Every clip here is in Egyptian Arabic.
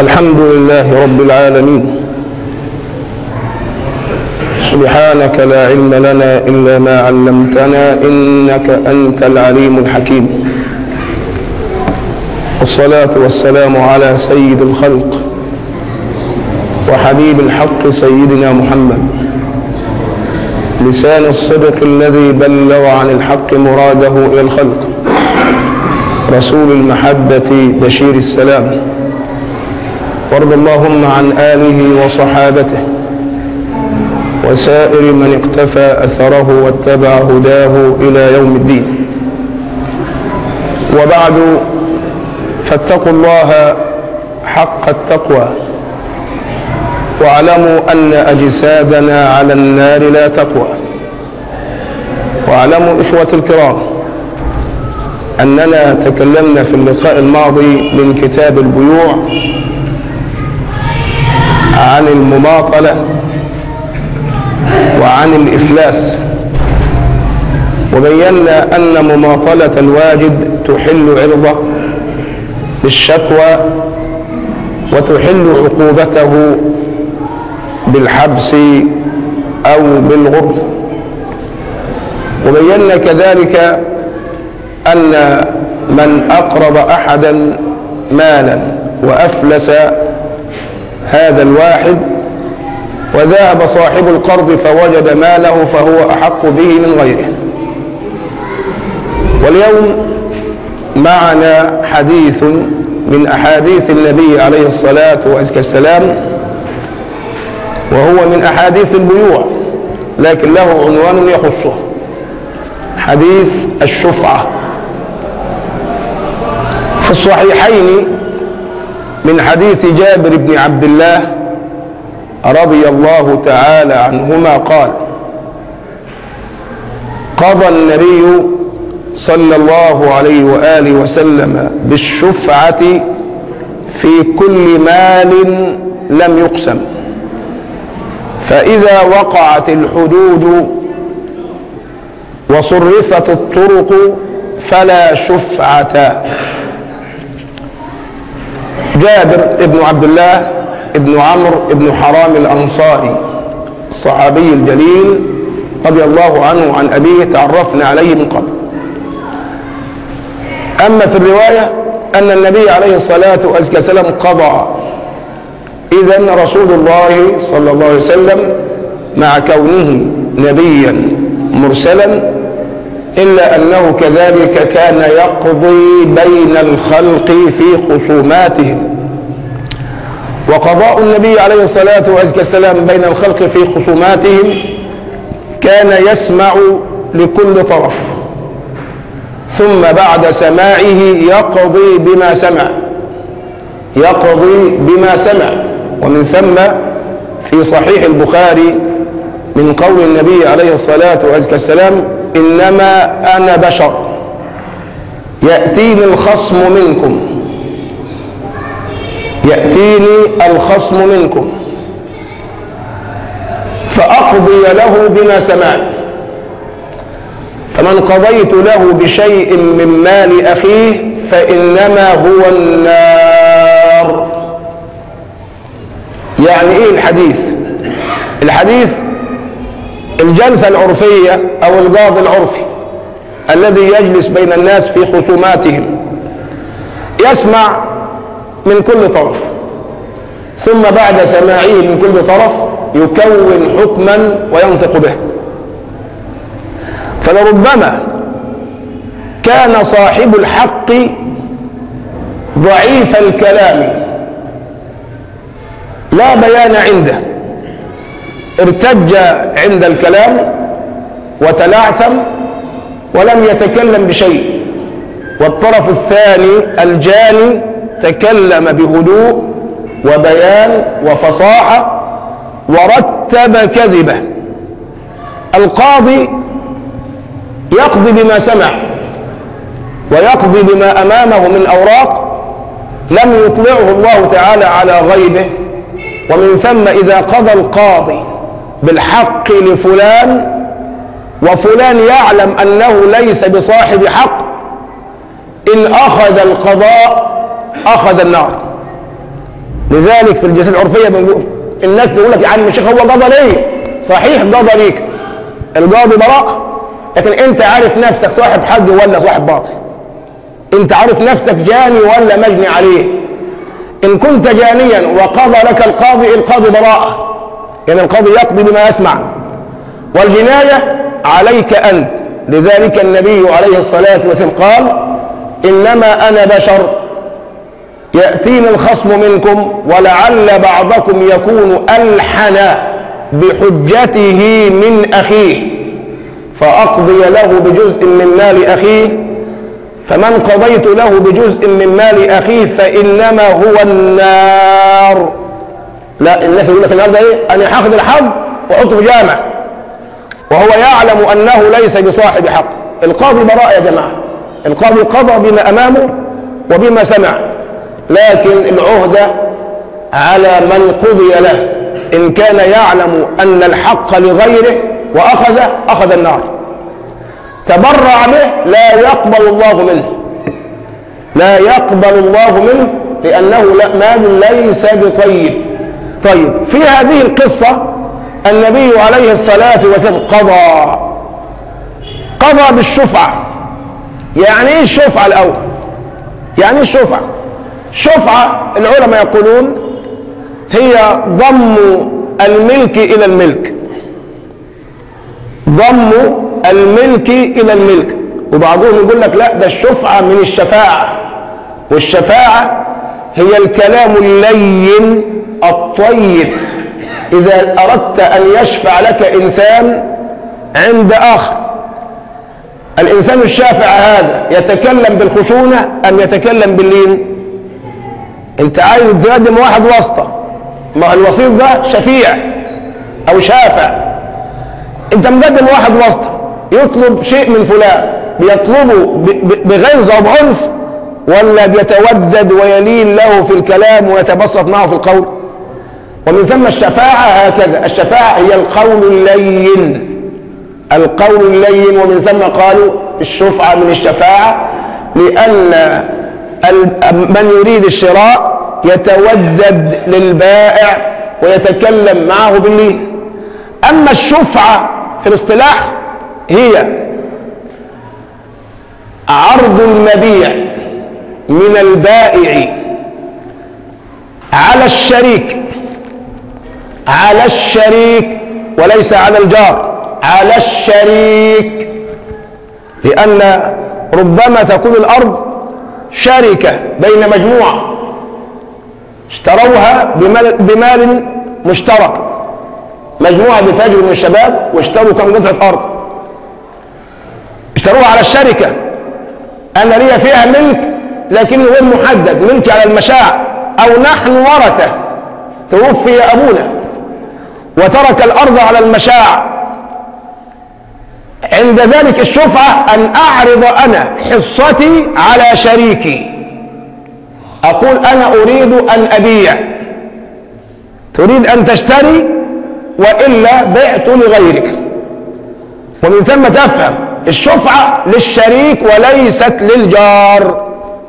الحمد لله رب العالمين سبحانك لا علم لنا إلا ما علمتنا إنك أنت العليم الحكيم والصلاة والسلام على سيد الخلق وحبيب الحق سيدنا محمد لسان الصدق الذي بلغ عن الحق مراده إلى الخلق رسول المحبة بشير السلام وارض اللهم عن آله وصحابته وسائر من اقتفى أثره واتبع هداه إلى يوم الدين وبعد فاتقوا الله حق التقوى واعلموا أن أجسادنا على النار لا تقوى واعلموا إخوة الكرام أننا تكلمنا في اللقاء الماضي من كتاب البيوع عن المماطلة وعن الإفلاس وبينا أن مماطلة الواجد تحل عرضه بالشكوى وتحل عقوبته بالحبس أو بالغرب وبينا كذلك أن من أقرض أحدا مالا وأفلس هذا الواحد وذهب صاحب القرض فوجد ماله فهو أحق به من غيره واليوم معنا حديث من أحاديث النبي عليه الصلاة والسلام وهو من أحاديث البيوع لكن له عنوان يخصه حديث الشفعة في الصحيحين من حديث جابر بن عبد الله رضي الله تعالى عنهما قال قضى النبي صلى الله عليه وآله وسلم بالشفعة في كل مال لم يقسم فإذا وقعت الحدود وصرفت الطرق فلا شفعة جابر ابن عبد الله ابن عمرو ابن حرام الأنصاري الصحابي الجليل رضي الله عنه عن أبيه تعرفنا عليه من قبل أما في الرواية أن النبي عليه الصلاة والسلام قضى إذا رسول الله صلى الله عليه وسلم مع كونه نبيا مرسلا إلا أنه كذلك كان يقضي بين الخلق في خصوماتهم وقضاء النبي عليه الصلاة والسلام بين الخلق في خصوماتهم كان يسمع لكل طرف ثم بعد سماعه يقضي بما سمع يقضي بما سمع ومن ثم في صحيح البخاري من قول النبي عليه الصلاة والسلام إنما أنا بشر يأتيني الخصم منكم يأتيني الخصم منكم فأقضي له بما سمعت فمن قضيت له بشيء من مال أخيه فإنما هو النار يعني إيه الحديث الحديث الجلسة العرفية أو القاضي العرفي الذي يجلس بين الناس في خصوماتهم يسمع من كل طرف ثم بعد سماعه من كل طرف يكون حكما وينطق به فلربما كان صاحب الحق ضعيف الكلام لا بيان عنده ارتج عند الكلام وتلعثم ولم يتكلم بشيء والطرف الثاني الجاني تكلم بهدوء وبيان وفصاحة ورتب كذبه القاضي يقضي بما سمع ويقضي بما أمامه من أوراق لم يطلعه الله تعالى على غيبه ومن ثم إذا قضى القاضي بالحق لفلان وفلان يعلم أنه ليس بصاحب حق إن أخذ القضاء أخذ النار لذلك في الجلسات العرفيه بنقول الناس تقول لك يا عم الشيخ هو قضى ليه صحيح قضى ليك القاضي براء لكن انت عارف نفسك صاحب حق ولا صاحب باطل انت عارف نفسك جاني ولا مجني عليه ان كنت جانيا وقضى لك القاضي القاضي براءه يعني القاضي يقضي بما يسمع والجنايه عليك انت لذلك النبي عليه الصلاه والسلام قال انما انا بشر يأتيني الخصم منكم ولعل بعضكم يكون ألحن بحجته من أخيه فأقضي له بجزء من مال أخيه فمن قضيت له بجزء من مال أخيه فإنما هو النار لا الناس يقول لك النهارده ايه انا هاخد الحق واحطه في جامع وهو يعلم انه ليس بصاحب حق القاضي براء يا جماعه القاضي قضى بما امامه وبما سمع لكن العهدة على من قضي له إن كان يعلم أن الحق لغيره وأخذ أخذ النار تبرع به لا يقبل الله منه لا يقبل الله منه لأنه مال ليس بطيب طيب في هذه القصة النبي عليه الصلاة والسلام قضى قضى بالشفعة يعني ايه الشفعة الأول يعني ايه الشفعة شفعة العلماء يقولون هي ضم الملك إلى الملك ضم الملك إلى الملك وبعضهم يقول لك لا ده الشفعة من الشفاعة والشفاعة هي الكلام اللين الطيب إذا أردت أن يشفع لك إنسان عند آخر الإنسان الشافع هذا يتكلم بالخشونة أم يتكلم باللين انت عايز تقدم واحد واسطة ما الوسيط ده شفيع او شافع انت مقدم واحد واسطة يطلب شيء من فلان بيطلبه بغلظة وبعنف ولا بيتودد ويلين له في الكلام ويتبسط معه في القول ومن ثم الشفاعة هكذا الشفاعة هي القول اللين القول اللين ومن ثم قالوا الشفعة من الشفاعة لأن من يريد الشراء يتودد للبائع ويتكلم معه باللين أما الشفعة في الاصطلاح هي عرض المبيع من البائع على الشريك على الشريك وليس على الجار على الشريك لأن ربما تكون الأرض شركة بين مجموعة اشتروها بمال, بمال مشترك مجموعة بتاجر من الشباب واشتروا كم قطعة أرض اشتروها على الشركة أنا لي فيها ملك لكنه غير محدد ملك على المشاع أو نحن ورثة توفي أبونا وترك الأرض على المشاع عند ذلك الشفعة أن أعرض أنا حصتي على شريكي أقول أنا أريد أن أبيع تريد أن تشتري وإلا بعت لغيرك ومن ثم تفهم الشفعة للشريك وليست للجار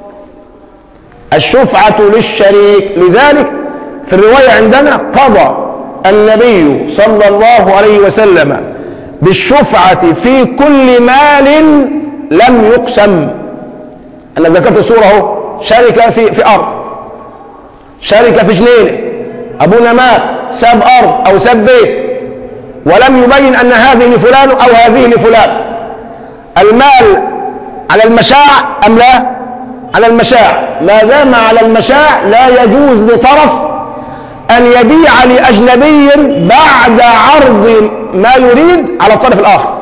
الشفعة للشريك لذلك في الرواية عندنا قضى النبي صلى الله عليه وسلم بالشفعة في كل مال لم يقسم أنا ذكرت الصورة اهو شركة في في أرض شركة في جنينة أبونا مات ساب أرض أو ساب بيت ولم يبين أن هذه لفلان أو هذه لفلان المال على المشاع أم لا على المشاع ما دام على المشاع لا يجوز لطرف أن يبيع لأجنبي بعد عرض ما يريد على الطرف الآخر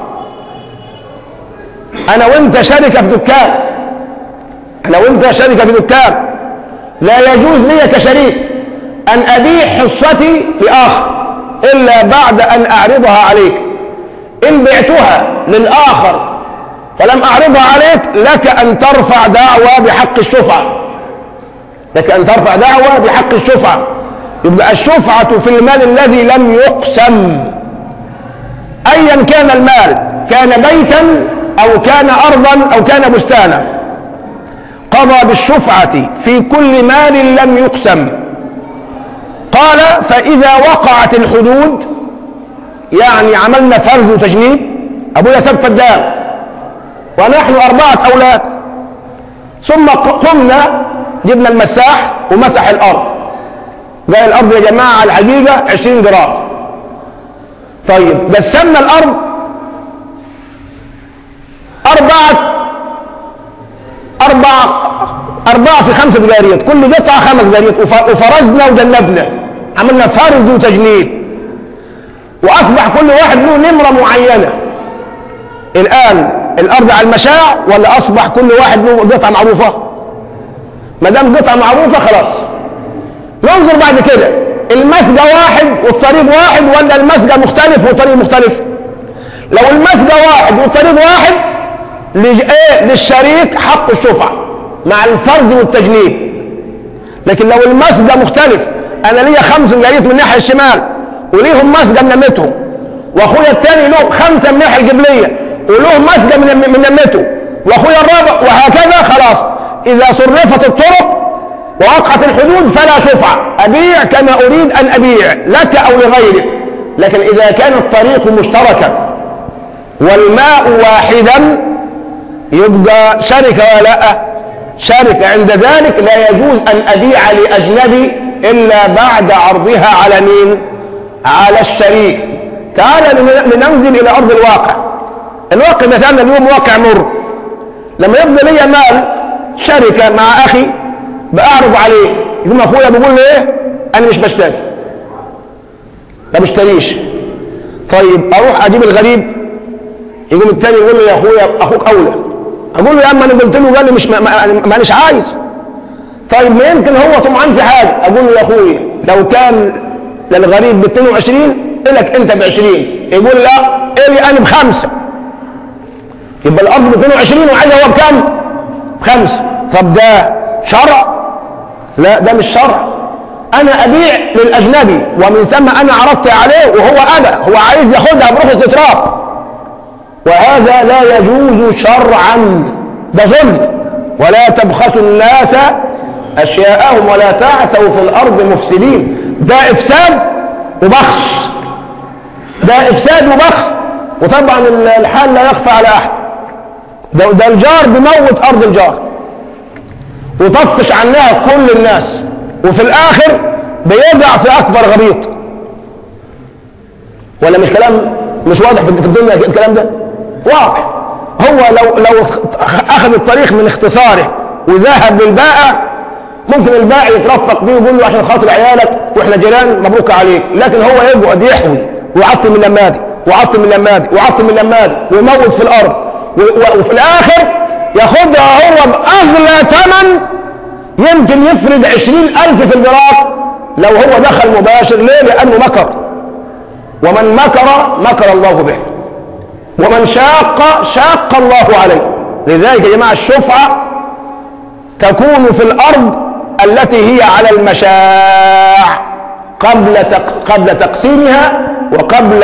أنا وأنت شركة في دكان أنا وأنت شركة في دكان لا يجوز لي كشريك أن أبيع حصتي لآخر إلا بعد أن أعرضها عليك إن بعتها للآخر فلم أعرضها عليك لك أن ترفع دعوى بحق الشفعة لك أن ترفع دعوى بحق الشفعة يبقى الشفعة في المال الذي لم يقسم أيا كان المال كان بيتا أو كان أرضا أو كان بستانا قضى بالشفعة في كل مال لم يقسم قال فإذا وقعت الحدود يعني عملنا فرز وتجنيد أبويا ساب فدان ونحن أربعة أولاد ثم قمنا جبنا المساح ومسح الأرض قال الأرض يا جماعة على الحقيقة 20 جرام طيب قسمنا الأرض أربعة أربعة أربعة في خمسة جاريات كل قطعة خمس جاريات وفرزنا وجنبنا عملنا فرز وتجنيد وأصبح كل واحد له نمرة معينة الآن الأرض على المشاع ولا أصبح كل واحد له قطعة معروفة ما دام قطعة معروفة خلاص ننظر بعد كده المسجى واحد والطريق واحد ولا المسجى مختلف والطريق مختلف لو المسجى واحد والطريق واحد ايه للشريك حق الشفعة مع الفرد والتجنيد لكن لو المسجى مختلف انا ليا خمس جاريت من الناحيه الشمال وليهم مسجى من نمتهم واخويا الثاني له خمسه من الناحيه القبليه وله مسجى من من نمته واخويا الرابع وهكذا خلاص اذا صرفت الطرق ووقعت الحدود فلا شفعة أبيع كما أريد أن أبيع لك أو لغيرك لكن إذا كان الطريق مشتركا والماء واحدا يبقى شركة ولا لا شركة عند ذلك لا يجوز أن أبيع لأجنبي إلا بعد عرضها على مين على الشريك تعال لننزل إلى أرض الواقع الواقع مثلا اليوم واقع مر لما يبقى لي مال شركة مع أخي بأعرض عليه يقوم أخويا بيقول لي إيه أنا مش بشتري ما بشتريش طيب أروح أجيب الغريب يقوم التاني يقول لي يا أخويا أخوك أولى أقول له يا أما أنا قلت له قال لي مش ما مانيش عايز طيب ما يمكن هو طمعان في حاجة أقول له يا أخويا لو كان للغريب ب 22 إلك أنت ب 20 يقول لا إلي أنا بخمسة يبقى الأرض ب 22 وعايز هو بكام؟ بخمسة طب ده شرع؟ لا ده مش شرع أنا أبيع للأجنبي ومن ثم أنا عرضت عليه وهو أبى هو عايز ياخدها برخص الإتراف وهذا لا يجوز شرعا ده ظلم ولا تبخسوا الناس أشياءهم ولا تعثوا في الأرض مفسدين ده إفساد وبخس ده إفساد وبخس وطبعا الحال لا يخفى على أحد ده, ده الجار بيموت أرض الجار وطفش عنها كل الناس وفي الآخر بيقع في أكبر غبيط ولا مش كلام مش واضح في الدنيا الكلام ده واضح هو لو لو اخذ الطريق من اختصاره وذهب للبائع ممكن البائع يترفق بيه ويقول له عشان خاطر عيالك واحنا جيران مبروك عليك لكن هو يقعد يحوي ويعطل من لمادي ويعطل من لمادي ويعطل من لمادي ويموت في الارض وفي الاخر ياخدها هو باغلى ثمن يمكن يفرد عشرين الف في الجرار لو هو دخل مباشر ليه لانه مكر ومن مكر مكر الله به ومن شاق شاق الله عليه لذلك يا جماعه الشفعه تكون في الارض التي هي على المشاع قبل قبل تقسيمها وقبل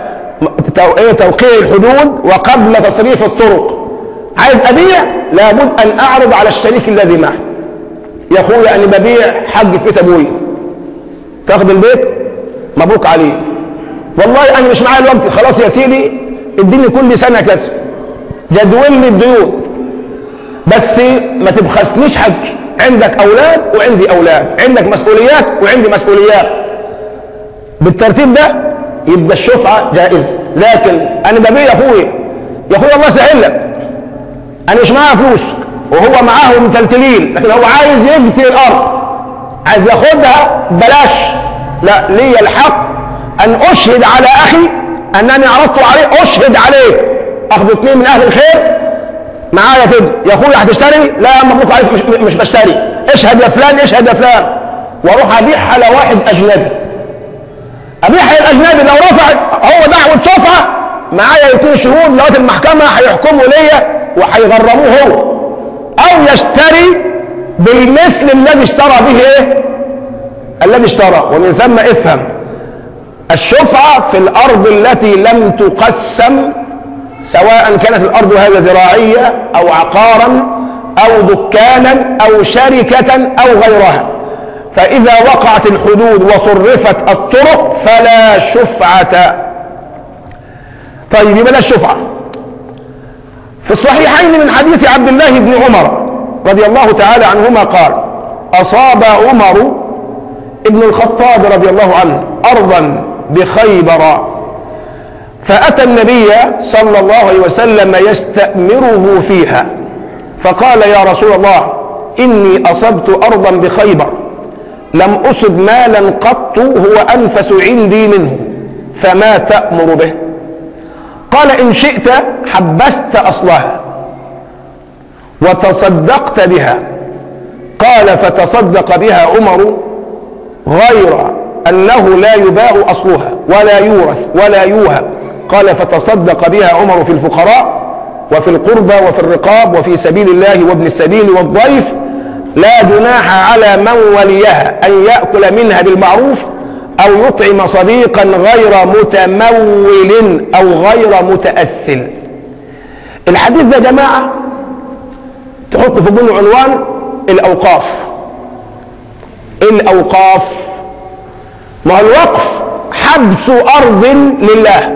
توقيع الحدود وقبل تصريف الطرق عايز ابيع لابد ان اعرض على الشريك الذي معي يا اخويا انا ببيع حق بيت ابويا تاخد البيت مبروك عليه والله انا مش معايا الوقت خلاص يا سيدي اديني كل سنه كذا جدول لي الديون بس ما تبخسنيش حقي عندك اولاد وعندي اولاد عندك مسؤوليات وعندي مسؤوليات بالترتيب ده يبقى الشفعه جائزه لكن انا ببيع يا اخويا يا اخويا الله يسهل لك انا مش معايا فلوس وهو معاه متلتلين لكن هو عايز يفتي الارض عايز ياخدها بلاش لا لي الحق ان اشهد على اخي انني عرضت عليه اشهد عليه اخذ اثنين من اهل الخير معايا كده يا اخويا هتشتري لا مبروك عليك مش, مش بشتري اشهد يا فلان اشهد يا فلان واروح ابيعها لواحد اجنبي ابيعها للاجنبي لو رفع هو دعوه شفعه معايا اثنين شهود لغايه المحكمه هيحكموا ليا وهيغرموه هو او يشتري بالمثل الذي اشترى به ايه الذي اشترى ومن ثم افهم الشفعة في الأرض التي لم تقسم سواء كانت الأرض هذه زراعية أو عقارا أو دكانا أو شركة أو غيرها فإذا وقعت الحدود وصرفت الطرق فلا شفعة طيب يبقى لا الشفعة في الصحيحين من حديث عبد الله بن عمر رضي الله تعالى عنهما قال أصاب عمر ابن الخطاب رضي الله عنه أرضا بخيبر فأتى النبي صلى الله عليه وسلم يستأمره فيها فقال يا رسول الله إني أصبت أرضا بخيبر لم أصب مالا قط هو أنفس عندي منه فما تأمر به قال إن شئت حبست أصلها وتصدقت بها قال فتصدق بها عمر غير أنه لا يباع أصلها ولا يورث ولا يوهب قال فتصدق بها عمر في الفقراء وفي القربى وفي الرقاب وفي سبيل الله وابن السبيل والضيف لا جناح على من وليها أن يأكل منها بالمعروف أو يطعم صديقا غير متمول أو غير متأثل الحديث ده يا جماعة تحط في ضمن عنوان الأوقاف الأوقاف ما هو الوقف حبس أرض لله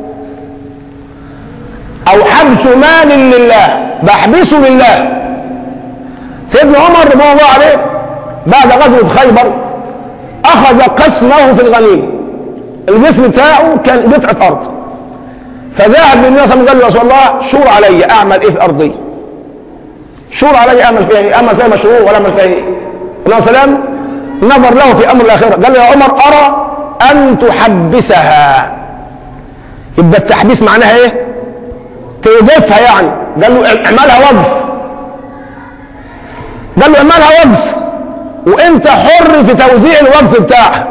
أو حبس مال لله بحبسه لله سيدنا عمر رضي الله عليه بعد غزوة خيبر أخذ قسمه في الغنيمة القسم بتاعه كان قطعة أرض فذهب للنبي صلى الله عليه وسلم قال له يا رسول الله شور علي أعمل إيه في أرضي شور علي أعمل فيها إيه أعمل فيها مشروع ولا أعمل فيها إيه النبي صلى الله عليه وسلم نظر له في أمر الآخرة قال له يا عمر أرى أن تحبسها يبقى التحبيس معناها إيه توقفها يعني قال له اعملها وقف قال له اعملها وقف وانت حر في توزيع الوقف بتاعها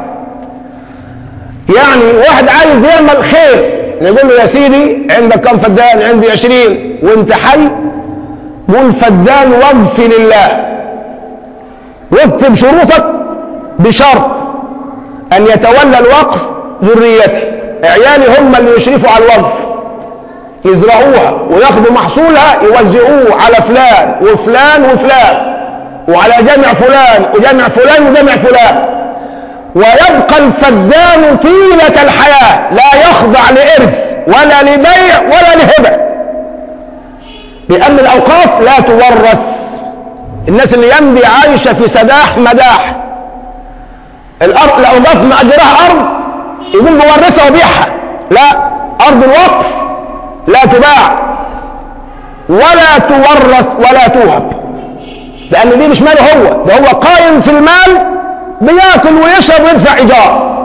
يعني واحد عايز يعمل خير نقول له يا سيدي عندك كم فدان عندي عشرين وانت حي قول فدان وقف لله واكتب شروطك بشرط ان يتولى الوقف ذريتي عيالي هم اللي يشرفوا على الوقف يزرعوها وياخدوا محصولها يوزعوه على فلان وفلان وفلان وعلى جامع فلان وجامع فلان وجامع فلان ويبقى الفدان طيلة الحياة لا يخضع لإرث ولا لبيع ولا لهبة لأن الأوقاف لا تورث الناس اللي يمضي عايشة في سداح مداح الأرض الأوقاف ما أجرها أرض يقول بورثها وبيعها لا أرض الوقف لا تباع ولا تورث ولا توهب لأن دي مش ماله هو ده هو قائم في المال بياكل ويشرب ويدفع إيجار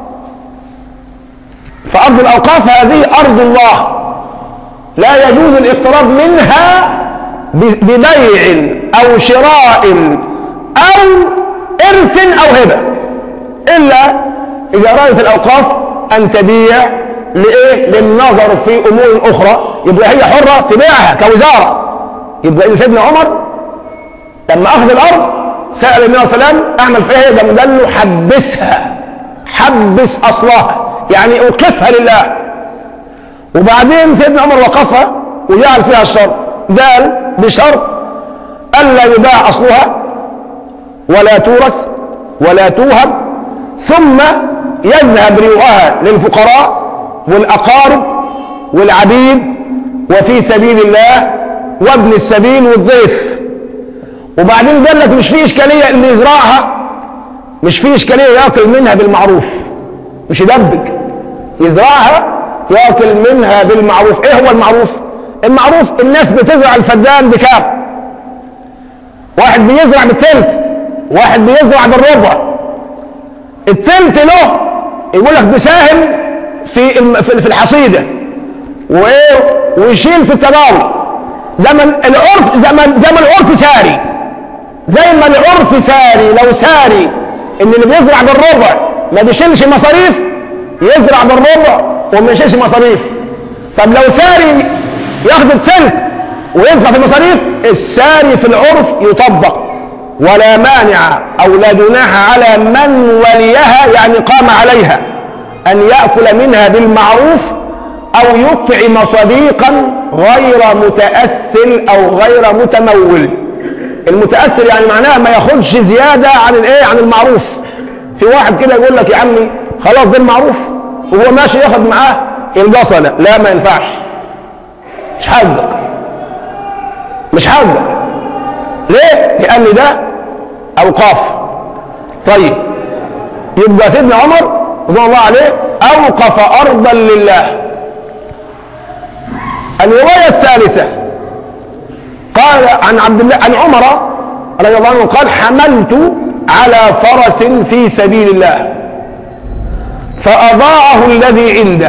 فأرض الأوقاف هذه أرض الله لا يجوز الاقتراب منها ببيع أو شراء أو إرث أو هبة إلا إذا أرادت الأوقاف أن تبيع لإيه؟ للنظر في أمور أخرى يبقى هي حرة في بيعها كوزارة يبقى إذا سيدنا عمر لما أخذ الأرض سأل النبي صلى الله عليه وسلم أعمل فيها إيه؟ قال له حبسها حبس أصلها يعني أوقفها لله وبعدين سيدنا عمر وقفها وجعل فيها الشرط قال بشرط ألا يباع أصلها ولا تورث ولا توهب ثم يذهب ريعها للفقراء والأقارب والعبيد وفي سبيل الله وابن السبيل والضيف وبعدين قال لك مش في إشكالية اللي يزرعها مش في إشكالية يأكل منها بالمعروف مش يدبج يزرعها يأكل منها بالمعروف إيه هو المعروف المعروف الناس بتزرع الفدان بكام واحد بيزرع بالتلت واحد بيزرع بالربع التلت له يقول لك بيساهم في في الحصيده وايه ويشيل في التداول زمن العرف زمن زمن العرف ساري زي ما العرف ساري لو ساري ان اللي بيزرع بالربع ما بيشيلش مصاريف يزرع بالربع وما يشيلش مصاريف طب لو ساري ياخد التلت ويدفع في المصاريف الساري في العرف يطبق ولا مانع او لا جناح على من وليها يعني قام عليها ان ياكل منها بالمعروف او يطعم صديقا غير متاثل او غير متمول المتاثر يعني معناها ما ياخدش زياده عن الايه عن المعروف في واحد كده يقول لك يا عمي خلاص ده المعروف وهو ماشي ياخد معاه القصله لا ما ينفعش مش حقك مش حقك ليه لان ده اوقاف طيب يبقى سيدنا عمر رضي الله عليه اوقف ارضا لله الروايه الثالثه قال عن عبد الله عن عمر رضي الله عنه قال حملت على فرس في سبيل الله فأضاعه الذي عنده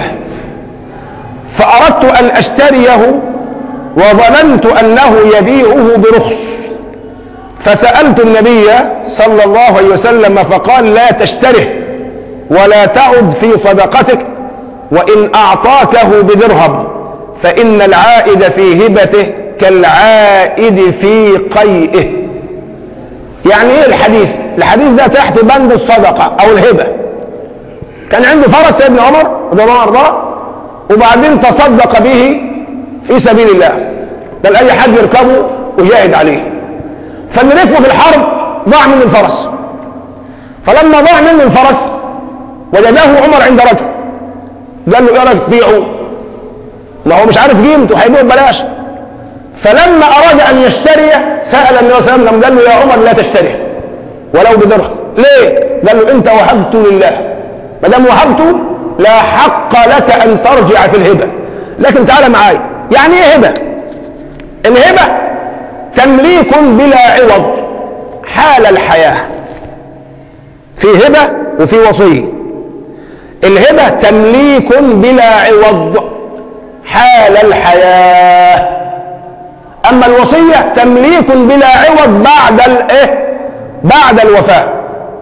فأردت أن أشتريه وظننت أنه يبيعه برخص فسألت النبي صلى الله عليه وسلم فقال لا تشتره ولا تعد في صدقتك وإن أعطاكه بدرهم فإن العائد في هبته كالعائد في قيئه يعني ايه الحديث الحديث ده تحت بند الصدقة او الهبة كان عنده فرس سيدنا عمر رضي الله عنه وبعدين تصدق به في سبيل الله ده اي حد يركبه ويجاهد عليه فاللي ركبه في الحرب ضاع منه الفرس فلما ضاع منه الفرس وجده عمر عند رجل قال له ايه رايك تبيعه ما هو مش عارف قيمته هيبيعه ببلاش فلما اراد ان يشتريه سال النبي صلى الله عليه وسلم قال له يا عمر لا تشتريه ولو بدرهم ليه قال له انت وهبت لله ما دام وهبته لا حق لك ان ترجع في الهبه لكن تعال معايا يعني ايه هبه الهبه تمليك بلا عوض حال الحياه في هبه وفي وصيه الهبه تمليك بلا عوض حال الحياه اما الوصيه تمليك بلا عوض بعد الايه بعد الوفاه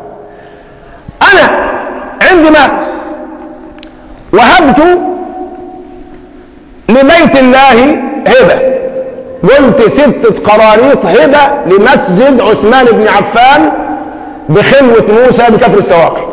انا عندما وهبت لبيت الله هبه قلت ستة قراريط هبة لمسجد عثمان بن عفان بخلوة موسى بكفر السواقي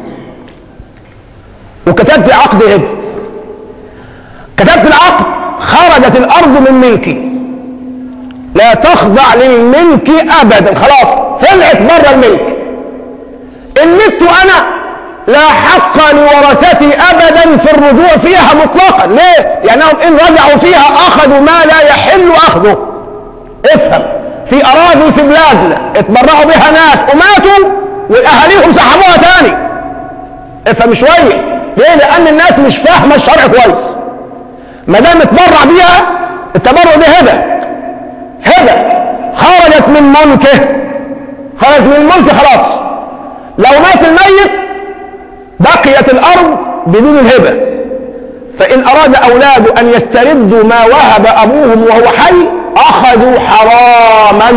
وكتبت عقد هبة كتبت العقد خرجت الأرض من ملكي لا تخضع للملك ابدا خلاص طلعت بره الملك ان مت انا لا حق لورثتي ابدا في الرجوع فيها مطلقا ليه لانهم ان رجعوا فيها اخذوا ما لا يحل اخذه افهم في اراضي في بلادنا اتبرعوا بها ناس وماتوا واهاليهم سحبوها تاني افهم شويه ليه لان الناس مش فاهمه الشرع كويس ما دام اتبرع بيها التبرع دي هبه هبة خرجت من ملكه خرجت من ملكه خلاص لو مات الميت بقيت الأرض بدون الهبة فإن أراد أولاده أن يستردوا ما وهب أبوهم وهو حي أخذوا حراما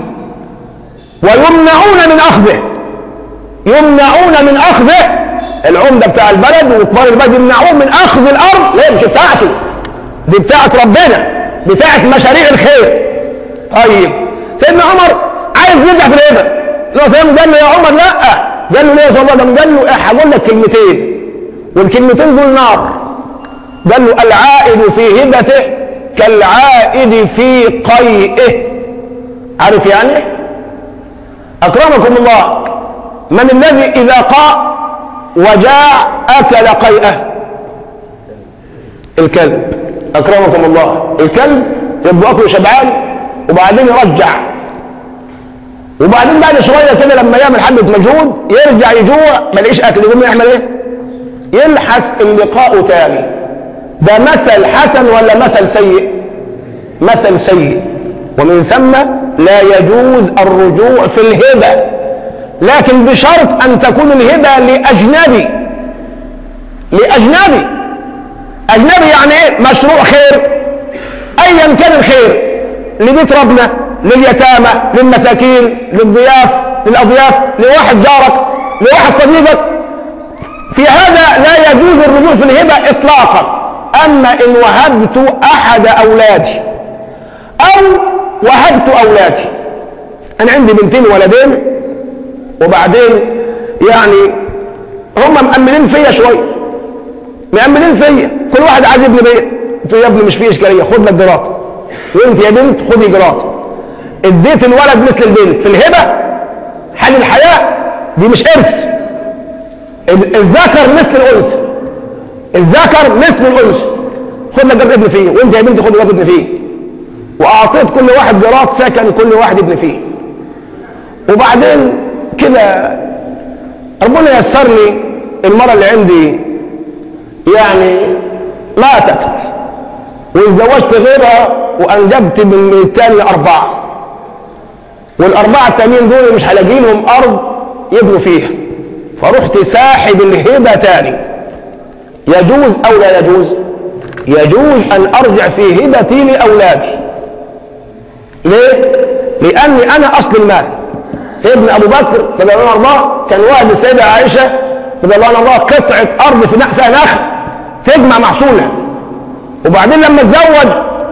ويمنعون من أخذه يمنعون من أخذه العمدة بتاع البلد وكبار البلد يمنعون من أخذ الأرض ليه مش بتاعته دي بتاعت ربنا بتاعت مشاريع الخير طيب سيدنا عمر عايز يرجع في الهبه النبي صلى الله قال له يا عمر لا قال له ليه يا صلى الله قال له إيه هقول لك كلمتين والكلمتين دول نار قال له العائد في هبته كالعائد في قيئه عارف يعني اكرمكم الله من الذي اذا قاء وجاع اكل قيئه الكلب اكرمكم الله الكلب يبقى اكله شبعان وبعدين يرجع وبعدين بعد شويه كده لما يعمل حبه مجهود يرجع يجوع ما يلاقيش اكل يقوم يعمل ايه؟ يلحس اللقاء تاني ده مثل حسن ولا مثل سيء؟ مثل سيء ومن ثم لا يجوز الرجوع في الهبه لكن بشرط ان تكون الهبه لاجنبي لاجنبي اجنبي يعني ايه؟ مشروع خير ايا كان الخير لبيت ربنا لليتامى للمساكين للضياف للاضياف لواحد جارك لواحد صديقك في هذا لا يجوز الرجوع في الهبه اطلاقا اما ان وهبت احد اولادي او وهبت اولادي انا عندي بنتين ولدين وبعدين يعني هم مأمنين فيا شويه مأمنين فيا كل واحد عايز يبني بيت قلت له يا ابني مش فيه اشكاليه خد لك جرات وانت يا بنت خدي جرات اديت الولد مثل البنت في الهبه حال الحياه دي مش ارث ال- الذكر مثل الانثى الذكر مثل الانثى خد لك جرد ابن فيه وانت يا بنتي خد جرد ابن فيه واعطيت كل واحد جراد سكن كل واحد ابن فيه وبعدين كده ربنا يسر لي المرة اللي عندي يعني ماتت واتزوجت غيرها وانجبت من التاني اربعة والاربعة التانيين دول مش هلاقي لهم ارض يبنوا فيها فرحت ساحب الهبة تاني يجوز او لا يجوز يجوز ان ارجع في هبتي لاولادي ليه لاني انا اصل المال سيدنا ابو بكر رضي الله عنه كان واحد السيده عائشه رضي الله عنها قطعه ارض في فيها نخل تجمع محصولها وبعدين لما اتزوج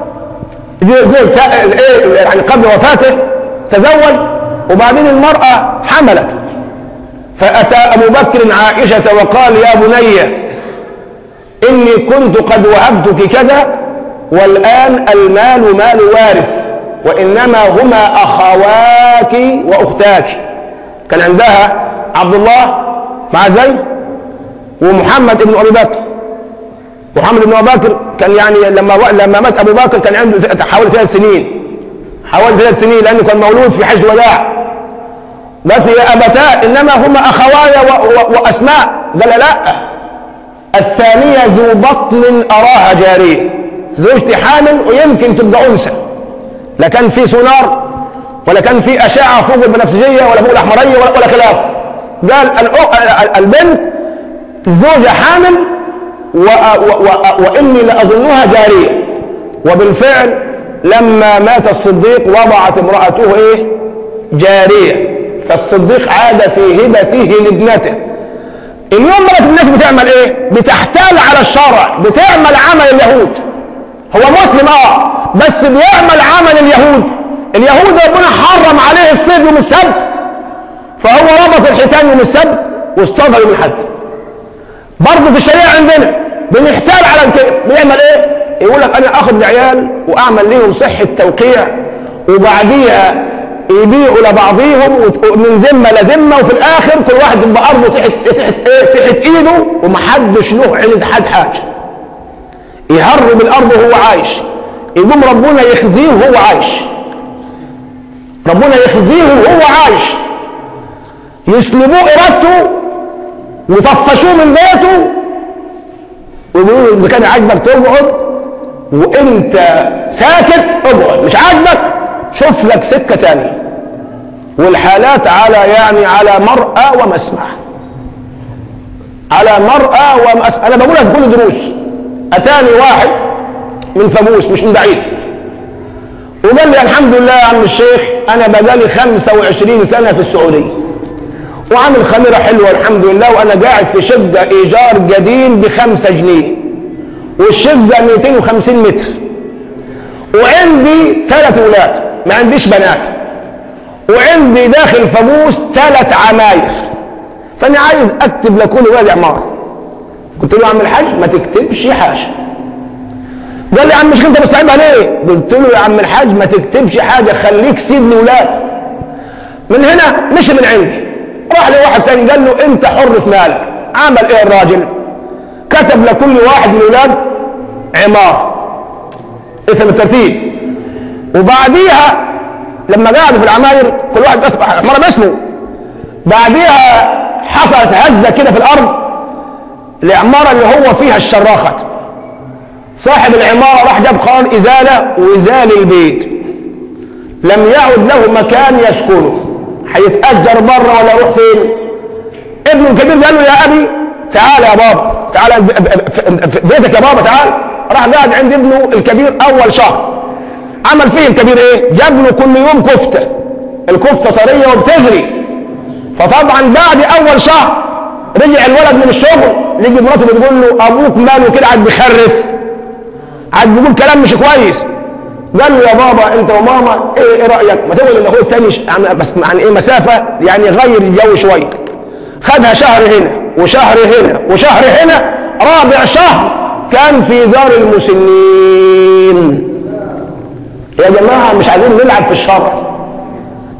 ايه يعني قبل وفاته تزوج وبعدين المراه حملت فاتى ابو بكر عائشه وقال يا بني اني كنت قد وهبتك كذا والان المال مال وارث وانما هما اخواك واختاك كان عندها عبد الله مع زيد ومحمد ابن ابي بكر محمد بن ابي بكر كان يعني لما لما مات ابو بكر كان عنده حوالي ثلاث سنين حوالي ثلاث سنين لانه كان مولود في حج الوداع قالت لي يا ابتاه انما هما اخوايا واسماء قال لا الثانيه ذو بطن اراها جاريه زوجتي حامل ويمكن تبقى انثى لا كان في سونار ولا كان في اشعه فوق البنفسجيه ولا فوق الاحمريه ولا, ولا خلاف قال البنت الزوجه حامل و و و واني لاظنها جاريه وبالفعل لما مات الصديق وضعت امراته ايه جاريه فالصديق عاد في هبته لابنته اليوم مرة الناس بتعمل ايه بتحتال على الشرع بتعمل عمل اليهود هو مسلم اه بس بيعمل عمل اليهود اليهود ربنا حرم عليه الصيد يوم السبت فهو ربط الحيتان يوم السبت واصطاد يوم الحد برضه في الشريعه عندنا بنحتال على كده بيعمل ايه يقول لك انا اخذ العيال واعمل لهم صحه توقيع وبعديها يبيعوا لبعضيهم من ذمه لذمه وفي الاخر كل واحد يبقى ارضه تحت تحت ايه تحت ايده ومحدش له عند حد حاجه يهر بالارض وهو عايش يقوم ربنا يخزيه وهو عايش ربنا يخزيه وهو عايش يسلبوه ارادته ويطفشوه من بيته ويقولوا اذا كان عاجبك تقعد وانت ساكت اقعد مش عاجبك شوف لك سكه تانية والحالات على يعني على مرأى ومسمع على مرأى ومسمع انا بقولها في كل دروس اتاني واحد من فاموس مش من بعيد وقال لي الحمد لله يا عم الشيخ انا بقالي 25 سنه في السعوديه وعامل خميره حلوه الحمد لله وانا قاعد في شقه ايجار قديم بخمسة جنيه والشقه 250 متر وعندي ثلاث اولاد ما عنديش بنات وعندي داخل فاموس ثلاث عماير فانا عايز اكتب لكل ولد عماره قلت له يا عم الحاج ما تكتبش حاجه قال لي يا عم مش انت مستعب عليه قلت له يا عم الحاج ما تكتبش حاجه خليك سيب لاولاد من هنا مش من عندي راح لواحد تاني قال له انت حر في مالك عمل ايه الراجل كتب لكل واحد من الاولاد عمار اسم الترتيب وبعديها لما قعدوا في العماير كل واحد اصبح عماره باسمه بعديها حصلت هزه كده في الارض العماره اللي هو فيها الشراخه صاحب العماره راح جاب قرار ازاله وازال البيت لم يعد له مكان يسكنه هيتاجر بره ولا يروح فين ابنه الكبير قال له يا ابي تعال يا بابا تعال في بيتك يا بابا تعال راح قاعد عند ابنه الكبير اول شهر عمل فيه الكبير ايه جاب له كل يوم كفته الكفته طريه وبتغلي فطبعا بعد اول شهر رجع الولد من الشغل لقي مراته بتقول له ابوك ماله كده قاعد بيخرف قاعد بيقول كلام مش كويس قال له يا بابا انت وماما ايه, إيه رايك ما تقول ان اخوك التاني بس يعني ايه مسافه يعني غير الجو شويه خدها شهر هنا وشهر هنا وشهر هنا رابع شهر كان في دار المسنين يا جماعه مش عايزين نلعب في الشرع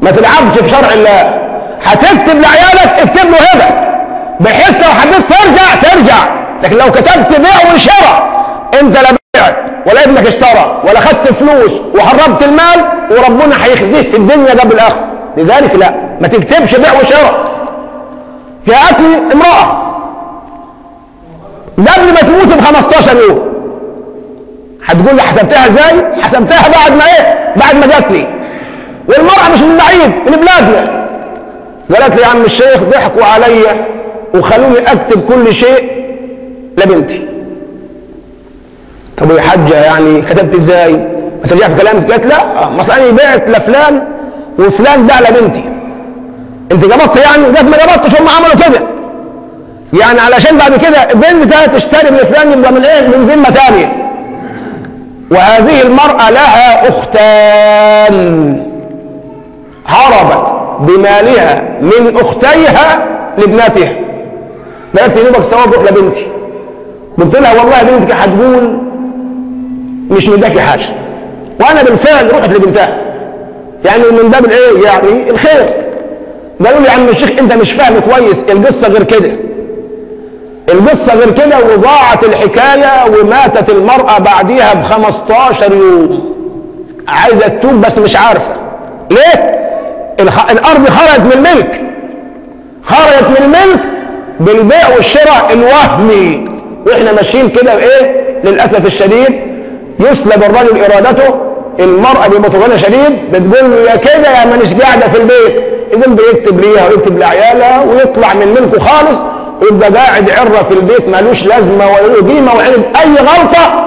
ما تلعبش في شرع الله هتكتب لعيالك اكتب له هبه بحيث لو حبيت ترجع ترجع لكن لو كتبت بيع وشراء انت لا بعت ولا ابنك اشترى ولا خدت فلوس وحرمت المال وربنا هيخزيك في الدنيا قبل الاخره لذلك لا ما تكتبش بيع وشراء جاءتني امراه قبل ما تموت ب 15 يوم هتقول لي حسبتها ازاي؟ حسبتها بعد ما ايه؟ بعد ما جاتني والمرأة مش من بعيد من بلادنا قالت لي يا عم الشيخ ضحكوا عليا وخلوني اكتب كل شيء لبنتي طب يا حاجة يعني كتبت ازاي؟ ما ترجع في كلامك قالت لا مثلا انا بعت لفلان وفلان باع لبنتي انت جبطت يعني؟ قالت ما جبطتش هم عملوا كده يعني علشان بعد كده البنت ده تشتري من فلان يبقى من ايه؟ من ذمه ثانيه وهذه المرأة لها أختان هربت بمالها من أختيها لابنتها قالت لي نوبك ثواب روح لبنتي قلت لها والله بنتك هتقول مش مداكي حاجة وأنا بالفعل رحت لبنتها يعني من باب الايه يعني الخير قالوا لي يا عم الشيخ انت مش فاهم كويس القصه غير كده القصة غير كده وضاعت الحكاية وماتت المرأة بعديها ب 15 يوم عايزة تتوب بس مش عارفة ليه؟ الخ... الأرض خرجت من الملك خرجت من الملك بالبيع والشراء الوهمي واحنا ماشيين كده ايه للأسف الشديد يسلب الرجل إرادته المرأة ببطولة شديد بتقول له يا كده يا مانيش قاعدة في البيت يقوم بيكتب ليها ويكتب لعيالها ويطلع من ملكه خالص ويبقى قاعد عرة في البيت مالوش لازمة ولا له قيمة وعند أي غلطة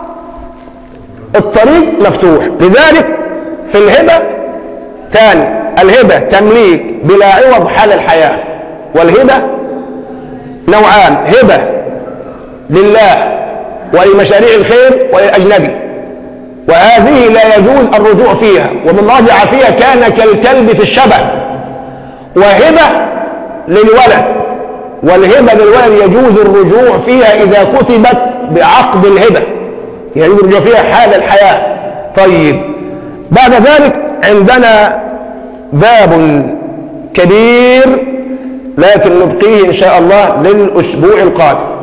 الطريق مفتوح لذلك في الهبة ثاني الهبة تمليك بلا عوض حال الحياة والهبة نوعان هبة لله ولمشاريع الخير وللأجنبي وهذه لا يجوز الرجوع فيها ومن رجع فيها كان كالكلب في الشبه وهبة للولد والهبة للولد يجوز الرجوع فيها إذا كتبت بعقد الهبة يجوز الرجوع فيها حال الحياة طيب بعد ذلك عندنا باب كبير لكن نبقيه إن شاء الله للأسبوع القادم